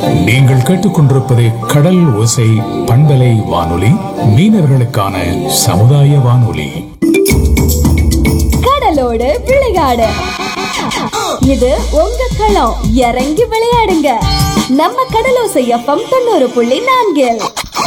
நீங்கள் கேட்டுக்கொண்டிருப்பது கடல் ஓசை பண்பலை வானொலி மீனவர்களுக்கான சமுதாய வானொலி கடலோடு விளையாடு இது உங்க களம் இறங்கி விளையாடுங்க நம்ம கடலோசை எஃப்எம் தொண்ணூறு புள்ளி நான்கில்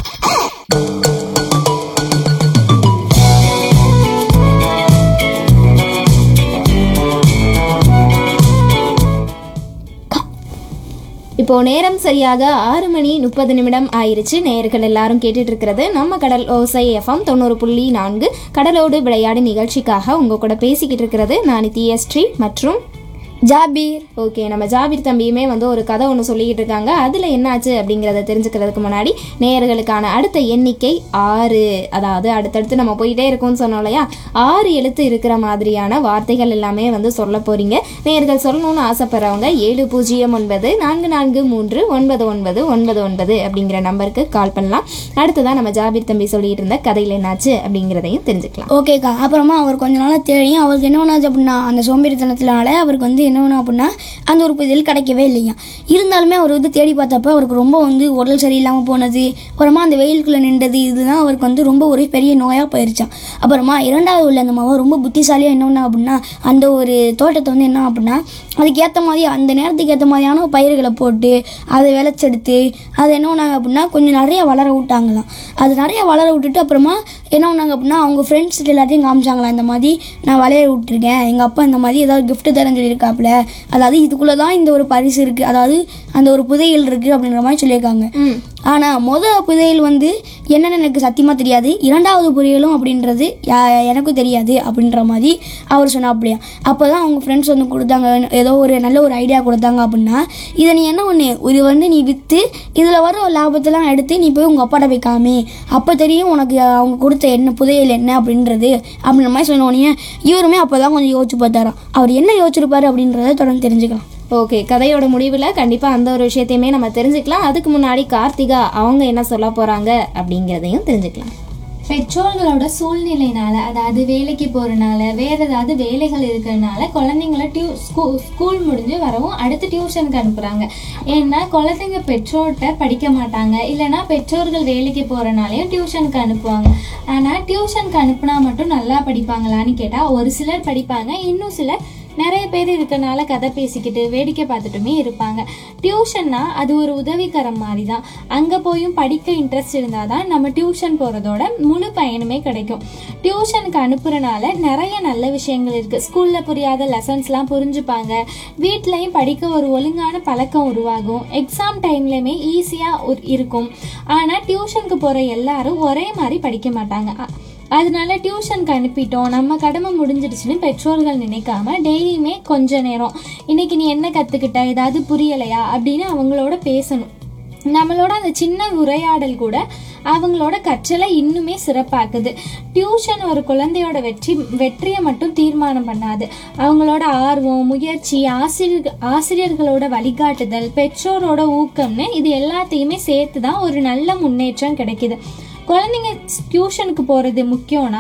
இப்போ நேரம் சரியாக ஆறு மணி முப்பது நிமிடம் ஆயிருச்சு நேயர்கள் எல்லாரும் கேட்டுட்டு இருக்கிறது நம்ம கடல் ஓசை எஃப்எம் தொண்ணூறு புள்ளி நான்கு கடலோடு விளையாடு நிகழ்ச்சிக்காக உங்க கூட பேசிக்கிட்டு இருக்கிறது நான் நித்யஸ்ரீ மற்றும் ஜாபீர் ஓகே நம்ம ஜாபீர் தம்பியுமே வந்து ஒரு கதை ஒன்று சொல்லிக்கிட்டு இருக்காங்க அதில் என்னாச்சு அப்படிங்கிறத தெரிஞ்சுக்கிறதுக்கு முன்னாடி நேயர்களுக்கான அடுத்த எண்ணிக்கை ஆறு அதாவது அடுத்தடுத்து நம்ம போயிட்டே இருக்கோம்னு சொன்னோம் இல்லையா ஆறு எழுத்து இருக்கிற மாதிரியான வார்த்தைகள் எல்லாமே வந்து சொல்ல போறீங்க நேயர்கள் சொல்லணும்னு ஆசைப்படுறவங்க ஏழு பூஜ்ஜியம் ஒன்பது நான்கு நான்கு மூன்று ஒன்பது ஒன்பது ஒன்பது ஒன்பது அப்படிங்கிற நம்பருக்கு கால் பண்ணலாம் அடுத்ததான் நம்ம ஜாபீர் தம்பி சொல்லிட்டு இருந்த கதையில் என்னாச்சு அப்படிங்கிறதையும் தெரிஞ்சுக்கலாம் ஓகேக்கா அப்புறமா அவர் கொஞ்ச நாளாக தேடியும் அவருக்கு என்ன ஒன்றாச்சு அப்படின்னா அந்த சோம்பேறித்தனத்தினால அவருக்கு வந்து என்ன ஒன்று அப்படின்னா அந்த ஒரு புதியல் கிடைக்கவே இல்லையா இருந்தாலுமே அவர் வந்து தேடி பார்த்தப்ப அவருக்கு ரொம்ப வந்து உடல் சரியில்லாமல் போனது அப்புறமா அந்த வெயிலுக்குள்ளே நின்றது இதுதான் அவருக்கு வந்து ரொம்ப ஒரு பெரிய நோயாக போயிருச்சான் அப்புறமா இரண்டாவது உள்ள அந்த மாவை ரொம்ப புத்திசாலியாக என்ன ஒன்று அப்படின்னா அந்த ஒரு தோட்டத்தை வந்து என்ன அப்படின்னா அதுக்கு ஏற்ற மாதிரி அந்த நேரத்துக்கு ஏற்ற மாதிரியான பயிர்களை போட்டு அதை விளைச்செடுத்து அது என்ன பண்ணாங்க அப்படின்னா கொஞ்சம் நிறைய வளர விட்டாங்களாம் அது நிறைய வளர விட்டுட்டு அப்புறமா என்ன பண்ணாங்க அப்படின்னா அவங்க ஃப்ரெண்ட்ஸ் எல்லாத்தையும் காமிச்சாங்களாம் இந்த மாதிரி நான் வளைய விட்டுருக்கேன் எங்கள் அப்பா இந்த மாதிரி ஏதாவது gift தரேன்னு சொல்லியிருக்காப்புல அதாவது இதுக்குள்ளே தான் இந்த ஒரு பரிசு இருக்குது அதாவது அந்த ஒரு புதையல் இருக்குது அப்படின்ற மாதிரி சொல்லியிருக்காங்க ஆனால் முத புதையல் வந்து என்னன்னு எனக்கு சத்தியமாக தெரியாது இரண்டாவது புதையலும் அப்படின்றது யா- எனக்கும் தெரியாது அப்படின்ற மாதிரி அவர் சொன்னாப்படியா அப்போ தான் அவங்க ஃப்ரெண்ட்ஸ் வந்து கொடுத்தாங்க ஏதோ ஒரு நல்ல ஒரு ஐடியா கொடுத்தாங்க அப்படின்னா இதை நீ என்ன பண்ணு இது வந்து நீ விற்று இதில் வர லாபத்தெல்லாம் எடுத்து நீ போய் உங்கள் அப்பாட்ட போய் காமி அப்போ தெரியும் உனக்கு அவங்க கொடுத்த என்ன புதையல் என்ன அப்படின்றது அப்படின்ற மாதிரி சொன்னோடனே இவருமே அப்போ தான் கொஞ்சம் யோசிச்சு பார்த்தாராம் அவர் என்ன யோசிச்சிருப்பாரு அப்படின்றத தொடர்ந்து தெரிஞ்சுக்கலாம் ஓகே கதையோட முடிவில் கண்டிப்பாக அந்த ஒரு விஷயத்தையுமே நம்ம தெரிஞ்சுக்கலாம் அதுக்கு முன்னாடி கார்த்திகா அவங்க என்ன சொல்ல போகிறாங்க அப்படிங்கிறதையும் தெரிஞ்சுக்கலாம் பெற்றோர்களோட சூழ்நிலைனால அதாவது வேலைக்கு போறனால வேற ஏதாவது வேலைகள் இருக்கிறதுனால குழந்தைங்கள டியூ ஸ்கூல் ஸ்கூல் முடிஞ்சு வரவும் அடுத்து டியூஷனுக்கு அனுப்புறாங்க ஏன்னா குழந்தைங்க பெற்றோர்கிட்ட படிக்க மாட்டாங்க இல்லைன்னா பெற்றோர்கள் வேலைக்கு போறனாலையும் டியூஷனுக்கு அனுப்புவாங்க ஆனா டியூஷனுக்கு அனுப்புனா மட்டும் நல்லா படிப்பாங்களான்னு கேட்டா ஒரு சிலர் படிப்பாங்க இன்னும் சிலர் நிறைய பேர் இருக்கனால கதை பேசிக்கிட்டு வேடிக்கை பார்த்துட்டுமே இருப்பாங்க டியூஷன்னா அது ஒரு உதவிக்கரம் மாதிரி தான் அங்கே போயும் படிக்க இன்ட்ரெஸ்ட் இருந்தால் தான் நம்ம டியூஷன் போகிறதோட முழு பயனுமே கிடைக்கும் டியூஷனுக்கு அனுப்புறனால நிறைய நல்ல விஷயங்கள் இருக்குது ஸ்கூலில் புரியாத லெசன்ஸ்லாம் புரிஞ்சுப்பாங்க வீட்லேயும் படிக்க ஒரு ஒழுங்கான பழக்கம் உருவாகும் எக்ஸாம் டைம்லையுமே ஈஸியாக இருக்கும் ஆனால் டியூஷனுக்கு போகிற எல்லாரும் ஒரே மாதிரி படிக்க மாட்டாங்க அ- அதனால டியூஷனுக்கு அனுப்பிட்டோம் நம்ம கடமை முடிஞ்சிடுச்சுன்னு பெற்றோர்கள் நினைக்காம டெய்லியுமே கொஞ்ச நேரம் இன்னைக்கு நீ என்ன கத்துக்கிட்ட ஏதாவது புரியலையா அப்படின்னு அவங்களோட பேசணும் நம்மளோட அந்த சின்ன உரையாடல் கூட அவங்களோட கற்றலை இன்னுமே சிறப்பாக்குது டியூஷன் ஒரு குழந்தையோட வெற்றி வெற்றியை மட்டும் தீர்மானம் பண்ணாது அவங்களோட ஆர்வம் முயற்சி ஆசிரியர் ஆசிரியர்களோட வழிகாட்டுதல் பெற்றோரோட ஊக்கம்னு இது எல்லாத்தையுமே சேர்த்து தான் ஒரு நல்ல முன்னேற்றம் கிடைக்குது குழந்தைங்க டியூஷனுக்கு போகிறது முக்கியம்னா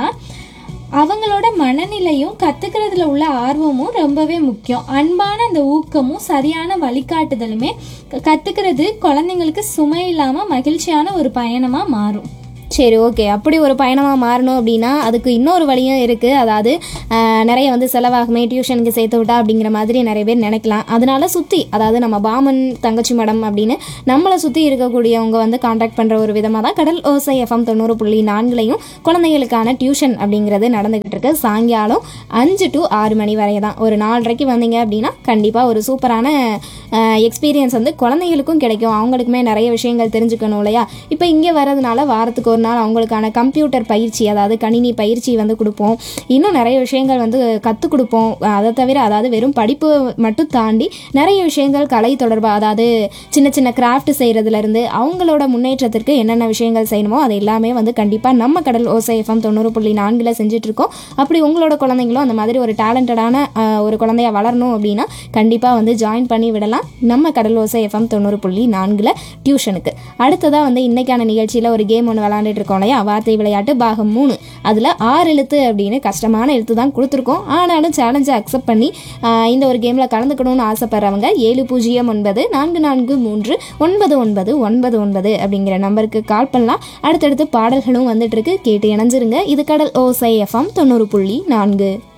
அவங்களோட மனநிலையும் கத்துக்கிறதுல உள்ள ஆர்வமும் ரொம்பவே முக்கியம் அன்பான அந்த ஊக்கமும் சரியான வழிகாட்டுதலுமே க- கத்துக்கிறது குழந்தைங்களுக்கு சுமை இல்லாம மகிழ்ச்சியான ஒரு பயணமா மாறும் சரி ஓகே அப்படி ஒரு பயணமாக மாறணும் அப்படின்னா அதுக்கு இன்னொரு வழியும் இருக்குது அதாவது ஆஹ், நிறைய வந்து செலவாகுமே டியூஷனுக்கு சேர்த்து விட்டா அப்படிங்கிற மாதிரி நிறைய பேர் நினைக்கலாம் அதனால சுற்றி அதாவது நம்ம பாமன் தங்கச்சி மடம் அப்படின்னு நம்மளை சுற்றி இருக்கக்கூடியவங்க வந்து காண்டாக்ட் பண்ணுற ஒரு விதமாக தான் கடல் ஓசை எஃப்எம் தொண்ணூறு புள்ளி நான்குலையும் குழந்தைகளுக்கான டியூஷன் அப்படிங்கிறது நடந்துக்கிட்டு இருக்கு சாயங்காலம் அஞ்சு டு ஆறு மணி வரை தான் ஒரு நாலரைக்கு வந்தீங்க அப்படின்னா கண்டிப்பாக ஒரு சூப்பரான எக்ஸ்பீரியன்ஸ் வந்து குழந்தைகளுக்கும் கிடைக்கும் அவங்களுக்குமே நிறைய விஷயங்கள் தெரிஞ்சுக்கணும் இல்லையா இப்போ இங்கே வரதுனால வாரத்துக்கு ஒரு நாள் அவங்களுக்கான கம்ப்யூட்டர் பயிற்சி அதாவது கணினி பயிற்சி வந்து கொடுப்போம் இன்னும் நிறைய விஷயங்கள் வந்து கற்றுக் கொடுப்போம் அதை தவிர அதாவது வெறும் படிப்பு மட்டும் தாண்டி நிறைய விஷயங்கள் கலை தொடர்பாக அதாவது சின்ன சின்ன கிராஃப்ட் செய்கிறதுலேருந்து அவங்களோட முன்னேற்றத்திற்கு என்னென்ன விஷயங்கள் செய்யணுமோ அது எல்லாமே வந்து கண்டிப்பாக நம்ம கடல் ஓசை எஃப்எம் தொண்ணூறு புள்ளி நான்கில் செஞ்சுட்ருக்கோம் அப்படி உங்களோட குழந்தைங்களும் அந்த மாதிரி ஒரு டேலண்டடான ஒரு குழந்தையா வளரணும் அப்படின்னா கண்டிப்பாக வந்து ஜாயின் பண்ணி விடலாம் நம்ம கடல் ஓசை எஃப்எம் தொண்ணூறு புள்ளி நான்கில் டியூஷனுக்கு அடுத்ததாக வந்து இன்னைக்கான நிகழ்ச்சியில் ஒரு கேம் ஒன்று விளாண்டுட்டு இருக்கோம் இல்லையா வார்த்தை விளையாட்டு பாகம் மூணு அதில் ஆறு எழுத்து அப்படின்னு கஷ்டமான எழுத்து தான் கொடுத்துருக்கோம் ஆனாலும் சேலஞ்சை அக்செப்ட் பண்ணி ஆஹ், இந்த ஒரு கேமில் கலந்துக்கணும்னு ஆசைப்படுறவங்க ஏழு பூஜ்ஜியம் ஒன்பது நான்கு நான்கு மூன்று ஒன்பது ஒன்பது ஒன்பது ஒன்பது அப்படிங்கிற நம்பருக்கு கால் பண்ணலாம் அடுத்தடுத்து பாடல்களும் வந்துட்டு இருக்கு கேட்டு இணைஞ்சிருங்க இது கடல் ஓசை எஃப்எம் தொண்ணூறு புள்ளி நான்கு